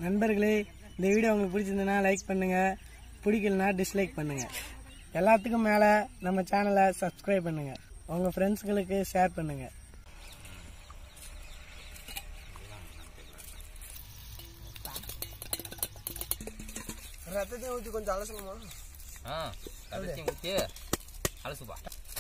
நண்பர்களே இந்த வீடியோ உங்களுக்கு பிடிச்சிருந்ததுன்னா லைக் பண்ணுங்க பிடிக்கலனா டிஸ்லைக் பண்ணுங்க எல்லாத்துக்கும் மேலே நம்ம சேனலை சப்ஸ்கிரைப் பண்ணுங்க உங்க ஃப்ரெண்ட்ஸுங்களுக்கு ஷேர் பண்ணுங்க ரத்தத்தையும் ஊற்றி கொஞ்சம் அலசணுமா ஆ கடைசி ஊற்றி அலசுப்பா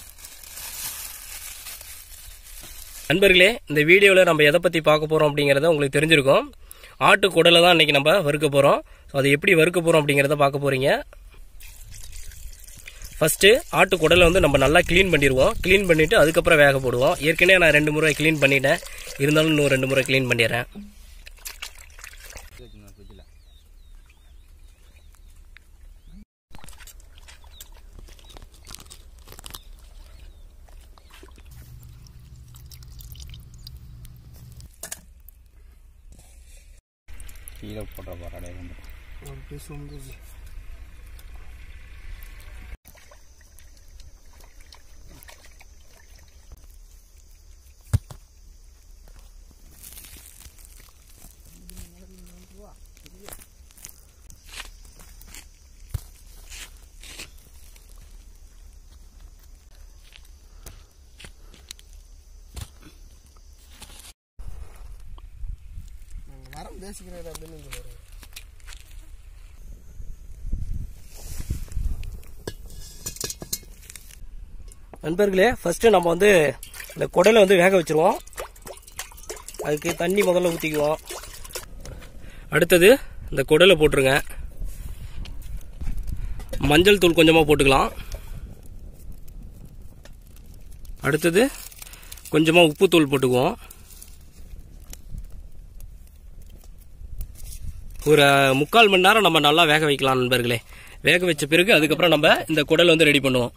நண்பர்களே இந்த வீடியோவில் நம்ம எதை பற்றி பார்க்க போகிறோம் அப்படிங்கிறத உங்களுக்கு தெரிஞ்சிருக்கும் ஆட்டு குடலை தான் இன்றைக்கி நம்ம வறுக்க போகிறோம் ஸோ அதை எப்படி வறுக்க போகிறோம் அப்படிங்கிறத பார்க்க போகிறீங்க ஃபஸ்ட்டு ஆட்டு குடலை வந்து நம்ம நல்லா க்ளீன் பண்ணிடுவோம் க்ளீன் பண்ணிவிட்டு அதுக்கப்புறம் வேக போடுவோம் ஏற்கனவே நான் ரெண்டு முறை க்ளீன் பண்ணிட்டேன் இருந்தாலும் இன்னும் ரெண்டு முறை க்ளீன் பண்ணிடுறேன் ஃப்ரிட்ஜில் கீழே போடுற பாராடே வந்து ஒரு பீஸ் வந்து வரம் பேசிக்கிறாரு அப்படின்னு சொல்லுவாரு நண்பர்களே ஃபஸ்ட்டு நம்ம வந்து இந்த குடலை வந்து வேக வச்சுருவோம் அதுக்கு தண்ணி முதல்ல ஊற்றிக்குவோம் அடுத்தது இந்த குடலை போட்டுருங்க மஞ்சள் தூள் கொஞ்சமாக போட்டுக்கலாம் அடுத்தது கொஞ்சமாக உப்புத்தூள் போட்டுக்குவோம் ஒரு முக்கால் மணி நேரம் நம்ம நல்லா வேக வைக்கலாம் நண்பர்களே வேக வச்ச பிறகு அதுக்கப்புறம் நம்ம இந்த குடலை வந்து ரெடி பண்ணுவோம்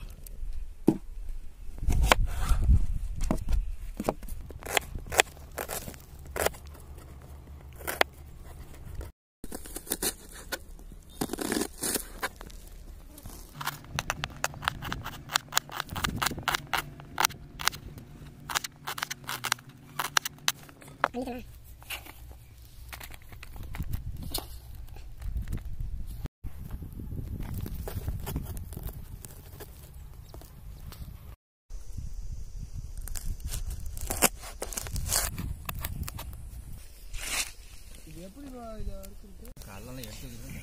கல்லெல்லாம் எடுத்து வைக்கிறது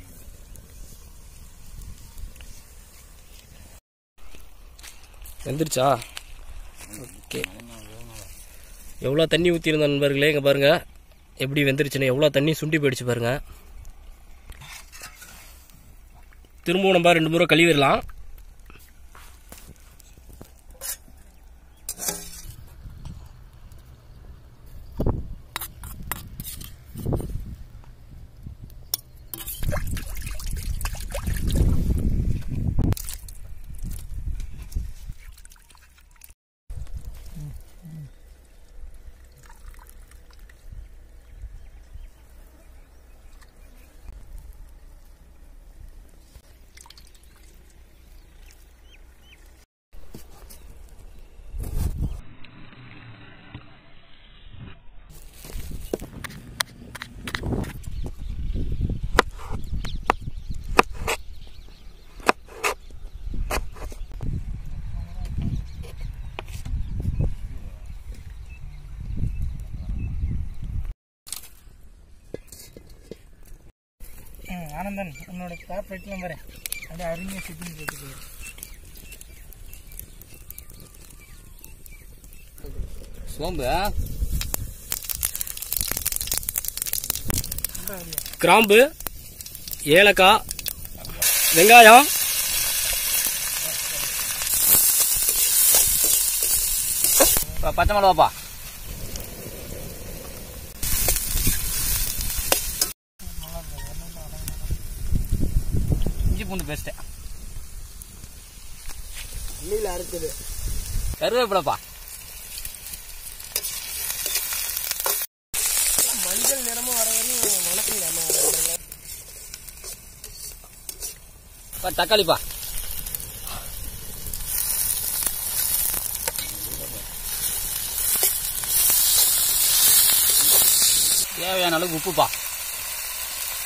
வெந்துருச்சா ஓகே எவ்வளோ தண்ணி ஊற்றிருந்த நண்பர்களே இங்கே பாருங்கள் எப்படி வெந்துருச்சுன்னு எவ்வளோ தண்ணி சுண்டி போயிடுச்சு பாருங்கள் திரும்பவும் நம்ம ரெண்டு முறை கழுவிடலாம் ம், ஆனந்தன் உன்னோட டாப் ரைட்லாம் பாரு அப்படியே அருமையாக சிட்டிங் போட்டு போயிரு சோம்பு கிராம்பு ஏலக்காய் வெங்காயம் ப- பச்சை மிளகாப்பா இஞ்சி பூண்டு பேஸ்ட்டு அள்ளியில் அறுக்குது கருவேப்பிலப்பா மஞ்சள் நிறமும் வர வரையும் வணக்கங்களாமா பா, தக்காளிப்பா தேவையான அளவுக்கு உப்புப்பா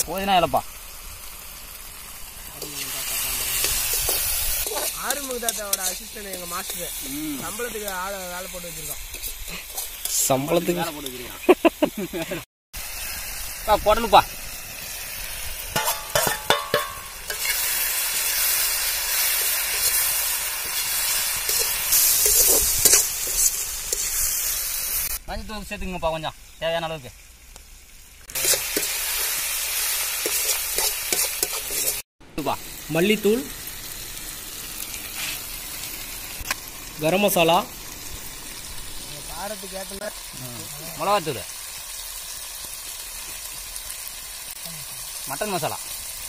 புதினா இலப்பா ஆறுமுக தாத்தாவோட அசிஸ்டன்ட் எங்க மாஸ்டர் சம்பளத்துக்கு ஆளை வேலை போட்டு வச்சிருக்கோம் சம்பளத்துக்கு வேலை போட்டு வச்சிருக்கான் பா குடலுப்பா மஞ்சள் தூள் சேர்த்துங்கப்பா கொஞ்சம் தேவையான அளவுக்கு பா மல்லித்தூள் கரம் மசாலா காரத்துக்கு ஏற்ற மாதிரி மிளகாத்தூள் மட்டன் மசாலா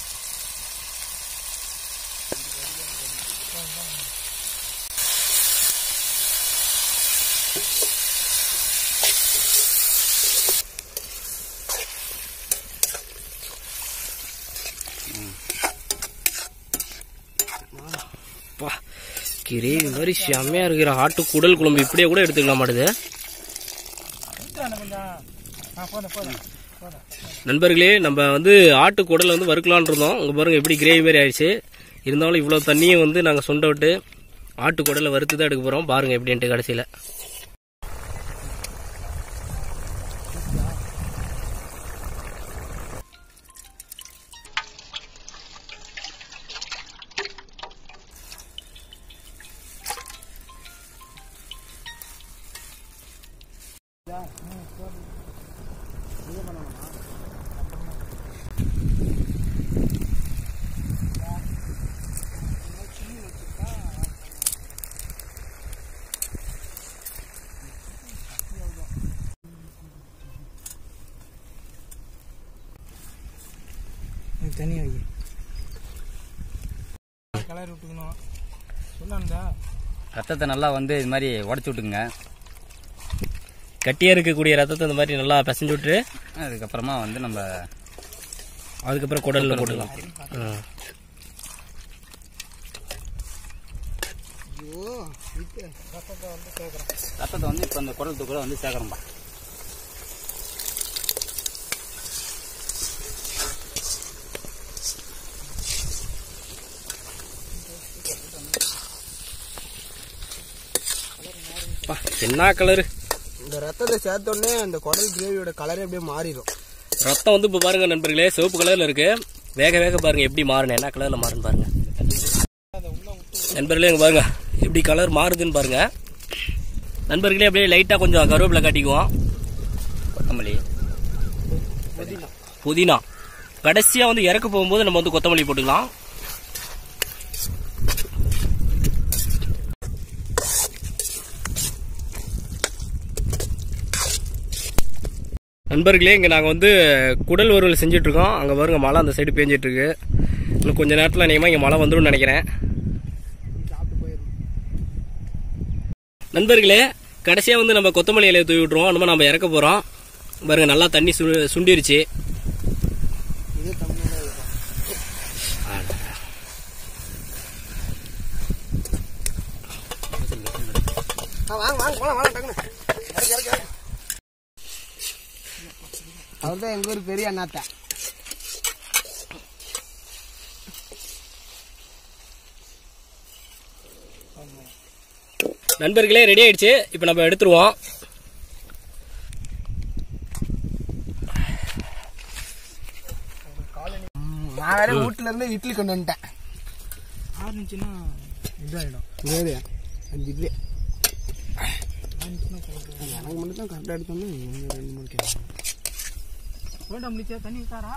அப்பா கிரேவி மாதிரி செம்மையா இருக்கிற ஆட்டு குடல் குழம்பு இப்படியே கூட எடுத்துக்கலாம் மாட்டுது கொஞ்சம் ஆ போதும் போதும் போதும் நண்பர்களே நம்ம வந்து ஆட்டு குடல் வந்து வறுக்கலான் இருந்தோம் உங்க பாருங்க எப்படி கிரேவி மாதிரி ஆயிடுச்சு இருந்தாலும் இவ்வளவு தண்ணியை வந்து நாங்க சுண்ட விட்டு ஆட்டு குடலை வறுத்து தான் எடுக்க போறோம் பாருங்க எப்படின்ட்டு கடைசியில தனி வை கலர் விட்டுக்கணும் சொன்னான்டா ரத்தத்தை நல்லா வந்து இது மாதிரி உடச்சி விட்டுங்க கட்டியா இருக்கக்கூடிய ரத்தத்தை இந்த மாதிரி நல்லா பிசைஞ்சு விட்டு அதுக்கப்புறமா வந்து நம்ம அதுக்கப்புறம் குடல்ல போட்டுக்கலாம் ஆ. ஐயோ இது ரத்தத்தை வந்து கேட்குறேன் ரத்தத்தை வந்து இப்போ இந்த குடல் தூக்கில் வந்து சேர்க்குறோம்பா அப்பா, என்ன கலரு இந்த ரத்தத்தை சேர்த்த உடனே அந்த குடல் கிரேவியோட கலரே அப்படியே மாறிடும் ரத்தம் வந்து இப்போ பாருங்க நண்பர்களே சிவப்பு கலர்ல இருக்கு வேக வேக பாருங்க எப்படி மாறுன்னு என்ன கலர்ல மாறுன்னு பாருங்க நண்பர்களே இங்க பாருங்க எப்படி கலர் மாறுதுன்னு பாருங்க நண்பர்களே அப்படியே லைட்டா கொஞ்சம் கருவேப்பிலை காட்டிக்குவோம் கொத்தமல்லி புதினா கடைசியா வந்து இறக்க போகும்போது நம்ம வந்து கொத்தமல்லி போட்டுக்கலாம் நண்பர்களே இங்க நாங்க வந்து குடல் வறுவல் செஞ்சுட்டு இருக்கோம் அங்க பாருங்க மழை அந்த சைடு பேஞ்சிட்டு இருக்கு இன்னும் கொஞ்ச நேரத்துல அநேகமா இங்க மழை வந்துரும்னு நினைக்கிறேன் சாப்பிட்டு போயிடும் நண்பர்களே கடைசியா வந்து நம்ம கொத்தமல்லி இலையை தூவி விட்டுருவோம் நம்ம நம்ம இறக்க போறோம் பாருங்க நல்லா தண்ணி சு- சுண்டிருச்சு இது தமிழோட இருக்கும் ஆ, வாங்க வாங்க போலாம் வாங்க டக்குனு இறக்கு, இறக்கு, இறக்கு. அவர்தான் எங்க ஊர் பெரிய அண்ணாத்தா நண்பர்களே ரெடி ஆயிடுச்சு இப்போ நம்ம எடுத்துருவோம் நான் வேற வீட்டுல இருந்து இட்லி கொண்டு வந்துட்டேன் ஆரம்பிச்சுன்னா இதாயிடும் இதே அஞ்சு இட்லி எனக்கு மட்டும் தான் கரெக்டாக எடுத்தோம்னா இவங்க ரெண்டு மூணு கேட்கும் வேண்டாம் முடிச்சா தண்ணி விட்டாரா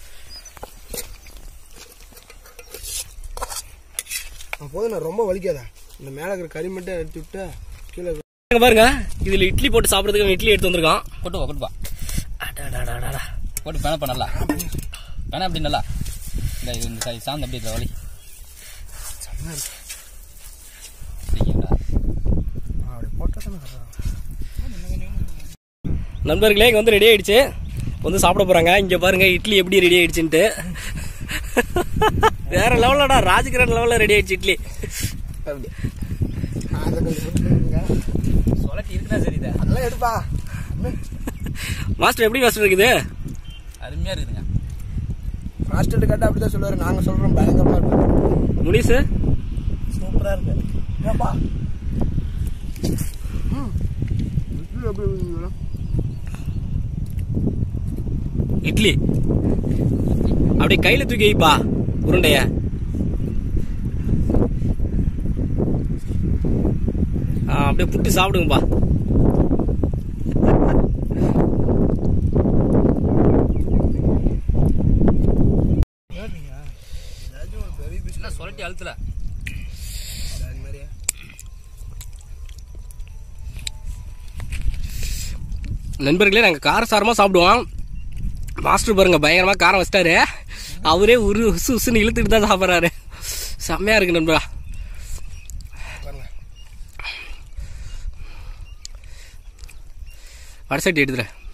போதும் ரொம்ப வலிக்காதா இந்த மேலே இருக்கிற கறி மட்டும் எடுத்து விட்டு கீழே இங்க பாருங்க இதுல இட்லி போட்டு சாப்பிடுறதுக்கு அவன் இட்லி எடுத்து வந்திருக்கான் கொட்டுப்பா கொட்டுப்பா அடடடடடா. போட்டு பெணப்பா நல்லா பெண அப்படி நல்லா இந்த இது இந்த சை- சாந்து அப்படி இருக்கிற வலி சரிங்களா அப்படி போட்டால் தானே நண்பர்களே இங்க வந்து ரெடி ஆயிடுச்சு வந்து சாப்பிட போறாங்க இங்க பாருங்க இட்லி எப்படி ரெடி ஆயிடுச்சுன்ட்டு வேற லெவல்லடா ராஜகிரண் லெவல்ல ரெடி ஆயிடுச்சு இட்லி அப்படி அதை கொஞ்சம் போட்டுக்கோங்க. சொலட்டி இருக்குதா சரிதா அதெல்லாம் எடுப்பா மாஸ்டர் எப்படி மாஸ்டர் இருக்குது அருமையா இருக்குதுங்க மாஸ்டர்கிட்ட கேட்டா அப்படிதான் சொல்லுவாரு நாங்க சொல்றோம் பயங்கரமா இருக்கு முனிசு சூப்பரா இருக்கு ஏப்பா இட்லி எப்படி இருக்குங்களா? இட்லி அப்படியே கையில தூக்கி வைப்பா உருண்டைய ஆ, அப்படியே புட்டு சாப்பிடுங்கப்பா என்ன சொல்லட்டி அழுத்தல அது மாதிரியா நண்பர்களே நாங்கள் காரசாரமாக சாப்பிடுவோம் மாஸ்டர் பாருங்க பயங்கரமாக காரம் வச்சிட்டாரு அவரே உரு உசு உசுன்னு இழுத்துட்டு தான் சாப்பிட்றாரு செம்மையா இருக்கு நண்பா வடசட்டி எடுத்துறேன்